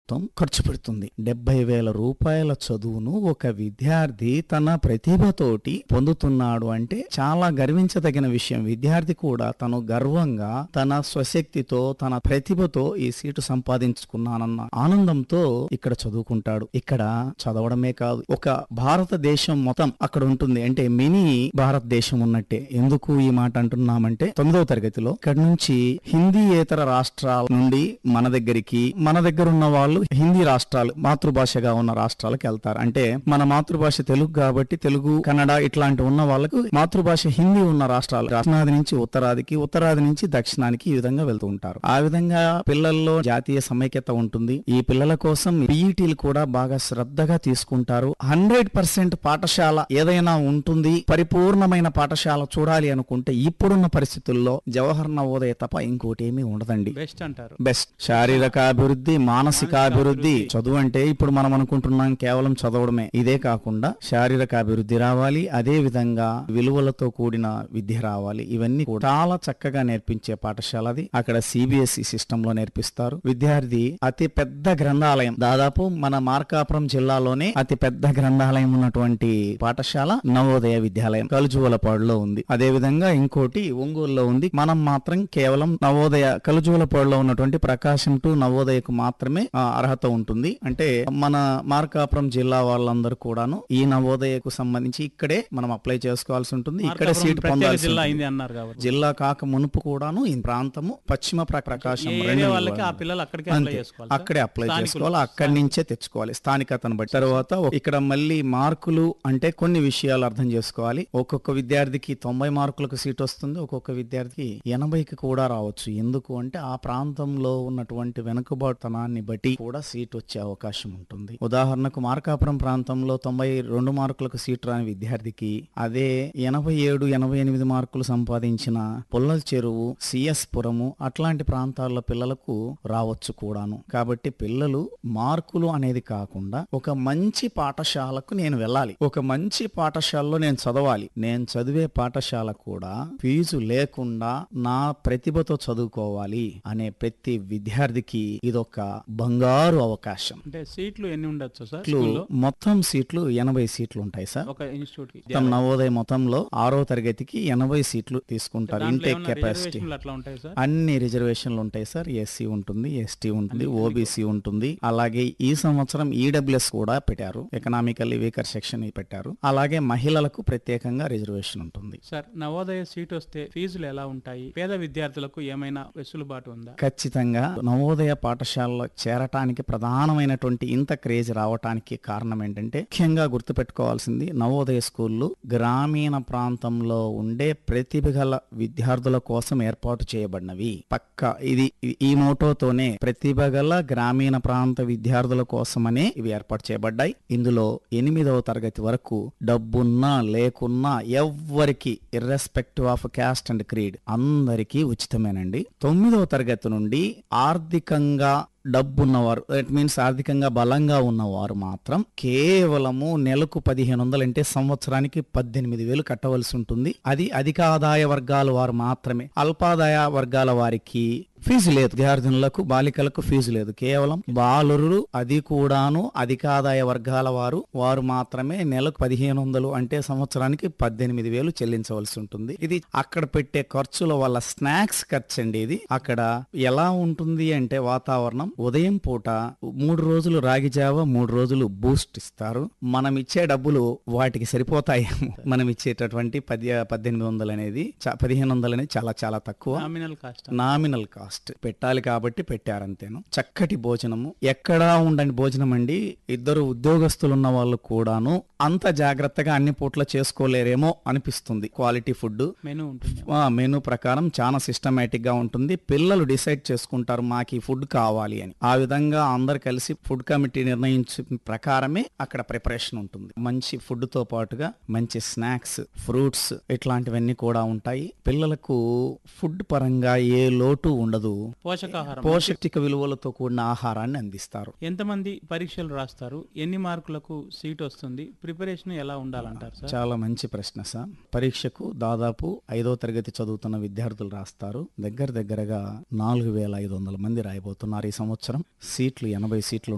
ప్రభుత్వం ఖర్చు పెడుతుంది డెబ్బై వేల రూపాయల చదువును ఒక విద్యార్థి తన ప్రతిభతోటి పొందుతున్నాడు అంటే చాలా గర్వించదగిన విషయం విద్యార్థి కూడా తను గర్వంగా తన స్వశక్తితో తన ప్రతిభతో ఈ సీటు సంపాదించుకున్నానన్న ఆనందంతో ఇక్కడ చదువుకుంటాడు ఇక్కడ చదవడమే కాదు ఒక భారతదేశం మొత్తం అక్కడ ఉంటుంది అంటే మినీ భారతదేశం ఉన్నట్టే ఎందుకు ఈ మాట అంటున్నామంటే తొమ్మిదవ తరగతిలో ఇక్కడ నుంచి హిందీయేతర రాష్ట్రాల నుండి మన దగ్గరికి మన దగ్గర ఉన్న వాళ్ళు హిందీ రాష్ట్రాలు మాతృభాషగా ఉన్న రాష్ట్రాలకు వెళ్తారు అంటే మన మాతృభాష తెలుగు కాబట్టి తెలుగు కన్నడ ఇట్లాంటి ఉన్న వాళ్ళకు మాతృభాష హిందీ ఉన్న రాష్ట్రాలు దక్షిణాది నుంచి ఉత్తరాదికి ఉత్తరాది నుంచి దక్షిణానికి ఈ విధంగా వెళ్తూ ఉంటారు ఆ విధంగా పిల్లల్లో జాతీయ సమైక్యత ఉంటుంది ఈ పిల్లల కోసం పీఈటీలు కూడా బాగా శ్రద్ధగా తీసుకుంటారు హండ్రెడ్ పర్సెంట్ పాఠశాల ఏదైనా ఉంటుంది పరిపూర్ణమైన పాఠశాల చూడాలి అనుకుంటే ఇప్పుడున్న పరిస్థితుల్లో జవహర్ నవోదయ తప్ప ఇంకోటి ఏమీ ఉండదండి బెస్ట్ అంటారు బెస్ట్ శారీరక అభివృద్ధి మానసిక అభివృద్ధి చదువు అంటే ఇప్పుడు మనం అనుకుంటున్నాం కేవలం చదవడమే ఇదే కాకుండా శారీరక అభివృద్ధి రావాలి అదే విధంగా విలువలతో కూడిన విద్య రావాలి ఇవన్నీ కూడా చాలా చక్కగా నేర్పించే పాఠశాల అది అక్కడ సిబిఎస్ఈ సిస్టమ్ లో నేర్పిస్తారు విద్యార్థి అతి పెద్ద గ్రంథాలయం దాదాపు మన మార్కాపురం జిల్లాలోనే అతి పెద్ద గ్రంథాలయం ఉన్నటువంటి పాఠశాల నవోదయ విద్యాలయం కలుజువలపాడులో ఉంది అదే విధంగా ఇంకోటి ఒంగోలులో ఉంది మనం మాత్రం కేవలం నవోదయ కలుజువలపాడులో ఉన్నటువంటి ప్రకాశం టు నవోదయకు మాత్రమే ఆ, అర్హత ఉంటుంది అంటే మన మార్కాపురం జిల్లా వాళ్ళందరూ కూడాను ఈ నవోదయకు సంబంధించి ఇక్కడే మనం అప్లై చేసుకోవాల్సి ఉంటుంది ఇక్కడే మార్కాపురం సీట్ ప్రత్యేక పొందాల్సి జిల్లా ఉంటుంది. అయింది అన్నారు కాబట్టి జిల్లా కాక మునుపు కూడాను ఈ ప్రాంతము పశ్చిమ ప్ర- ప్రకాశం ఏ రెండు ఏరియా వాళ్ళకి ఆ ఇవ్వాలి. పిల్లలు అక్కడికే అప్లై అంతే. చేసుకోవాలి అక్కడే అప్లై స్థానికులు. చేసుకోవాలి అక్కడి నుంచే తెచ్చుకోవాలి స్థానికతను బట్టి తర్వాత ఇక్కడ మళ్ళీ మార్కులు అంటే కొన్ని విషయాలు అర్థం చేసుకోవాలి ఒక్కొక్క విద్యార్థికి తొంభై మార్కులకు సీట్ వస్తుంది ఒక్కొక్క విద్యార్థికి ఎనభైకి కూడా రావచ్చు ఎందుకు అంటే ఆ ప్రాంతంలో ఉన్నటువంటి వెనుకబాటుతనాన్ని బట్టి కూడా సీట్ వచ్చే అవకాశం ఉంటుంది ఉదాహరణకు మార్కాపురం ప్రాంతంలో తొంభై రెండు మార్కులకు సీట్ రాని విద్యార్థికి అదే ఎనభై ఏడు ఎనభై ఎనిమిది మార్కులు సంపాదించిన పుల్లల చెరువు సిఎస్ పురము అట్లాంటి ప్రాంతాల్లో పిల్లలకు రావచ్చు కూడాను కాబట్టి పిల్లలు మార్కులు అనేది కాకుండా ఒక మంచి పాఠశాలకు నేను వెళ్ళాలి ఒక మంచి పాఠశాలలో నేను చదవాలి నేను చదివే పాఠశాల కూడా ఫీజు లేకుండా నా ప్రతిభతో చదువుకోవాలి అనే ప్రతి విద్యార్థికి ఇదొక బంగారు అవకాశం అంటే సీట్లు ఎన్ని ఉండొచ్చు సార్ సీట్లు స్కూల్లో మొత్తం సీట్లు ఎనభై సీట్లు ఉంటాయి సార్ ఒక ఇన్స్టిట్యూట్ కి మొత్తం నవోదయ మొత్తంలో ఆరో తరగతికి ఎనభై సీట్లు తీసుకుంటారు దాంట్లో ఇంటేక్ ఏమన్నా కెపాసిటీ రిజర్వేషన్లు అట్లా ఉంటాయి సార్ అన్ని రిజర్వేషన్లు ఉంటాయి సార్ ఎస్సీ ఉంటుంది ఎస్టీ ఉంటుంది ఓబీసీ ఉంటుంది అలాగే ఈ సంవత్సరం ఈడబ్ల్యూఎస్ కూడా పెట్టారు ఎకనామికల్లీ వీకర్ సెక్షన్ పెట్టారు అలాగే మహిళలకు ప్రత్యేకంగా రిజర్వేషన్ ఉంటుంది సార్ నవోదయ సీట్ వస్తే ఫీజులు ఎలా ఉంటాయి పేద విద్యార్థులకు ఏమైనా వెసులుబాటు ఉందా ఖచ్చితంగా నవోదయ పాఠశాలలో చేరటానికి ప్రధానమైనటువంటి ఇంత క్రేజ్ రావటానికి కారణం ఏంటంటే ముఖ్యంగా గుర్తుపెట్టుకోవాల్సింది నవోదయ స్కూళ్ళు గ్రామీణ ప్రాంతంలో ఉండే ప్రతిభ గల విద్యార్థుల కోసం ఏర్పాటు చేయబడినవి పక్క ఇది ఇది- ఈ మోటోతోనే ప్రతిభ గల గ్రామీణ ప్రాంత విద్యార్థుల కోసమనే ఇవి ఏర్పాటు చేయబడ్డాయి ఇందులో ఎనిమిదవ తరగతి వరకు డబ్బున్నా లేకున్నా ఎవ్వరికి irrespective of caste and creed అందరికీ ఉచితమేనండి తొమ్మిదవ తరగతి నుండి ఆర్థికంగా డబ్బున్నవారు దట్ మీన్స్ ఆర్థికంగా బలంగా ఉన్నవారు మాత్రం కేవలము నెలకు పదిహేను వందలు అంటే సంవత్సరానికి పద్దెనిమిది వేలు కట్టవలసి ఉంటుంది అది అధిక ఆదాయ వర్గాల వారు మాత్రమే అల్పాదాయ వర్గాల వారికి ఫీజు లేదు విద్యార్థినులకు బాలికలకు ఫీజు లేదు కేవలం బాలురు అది కూడాను అధిక ఆదాయ వర్గాల వారు వారు మాత్రమే నెలకు పదిహేను వందలు అంటే సంవత్సరానికి పద్దెనిమిది వేలు చెల్లించవలసి ఉంటుంది ఇది అక్కడ పెట్టే ఖర్చుల వల్ల స్నాక్స్ ఖర్చు అండి ఇది అక్కడ ఎలా ఉంటుంది అంటే వాతావరణం ఉదయం పూట మూడు రోజులు రాగి జావ మూడు రోజులు బూస్ట్ ఇస్తారు మనం ఇచ్చే డబ్బులు వాటికి సరిపోతాయి మనం ఇచ్చేటటువంటి పది పద్దెనిమిది వందలు అనేది చ- పదిహేను వందలు అనేది చాలా చాలా తక్కువ నామినల్ కాస్ట్ నామినల్ కాస్ట్ పెట్టాలి కాబట్టి పెట్టారంతేను చక్కటి భోజనము ఎక్కడా ఉండని భోజనం అండి ఇద్దరు ఉద్యోగస్తులు ఉన్న వాళ్ళు కూడాను అంత జాగ్రత్తగా అన్ని పూట్ల చేసుకోలేరేమో అనిపిస్తుంది క్వాలిటీ ఫుడ్ మెనూ ఉంటుంది ఆ మెనూ ప్రకారం చాలా సిస్టమేటిక్ గా ఉంటుంది పిల్లలు డిసైడ్ చేసుకుంటారు మాకు ఈ ఫుడ్ కావాలి అని ఆ విధంగా అందరు కలిసి ఫుడ్ కమిటీ నిర్ణయించిన ప్రకారమే అక్కడ ప్రిపరేషన్ ఉంటుంది మంచి ఫుడ్ తో పాటుగా మంచి స్నాక్స్ ఫ్రూట్స్ ఇట్లాంటివన్నీ కూడా ఉంటాయి పిల్లలకు ఫుడ్ పరంగా ఏ లోటు ఉండదు పోషకాహారం పోషక విలువలతో కూడిన ఆహారాన్ని అందిస్తారు ఎంతమంది పరీక్షలు రాస్తారు ఎన్ని మార్కులకు సీట్ వస్తుంది ప్రిపరేషన్ ఎలా ఉండాలంటారు సార్ చాలా మంచి ప్రశ్న సార్ పరీక్షకు దాదాపు ఐదో తరగతి చదువుతున్న విద్యార్థులు రాస్తారు దగ్గర దగ్గరగా నాలుగు వేల ఐదు వందల మంది రాయబోతున్నారు ఈ సంవత్సరం సీట్లు ఎనభై సీట్లు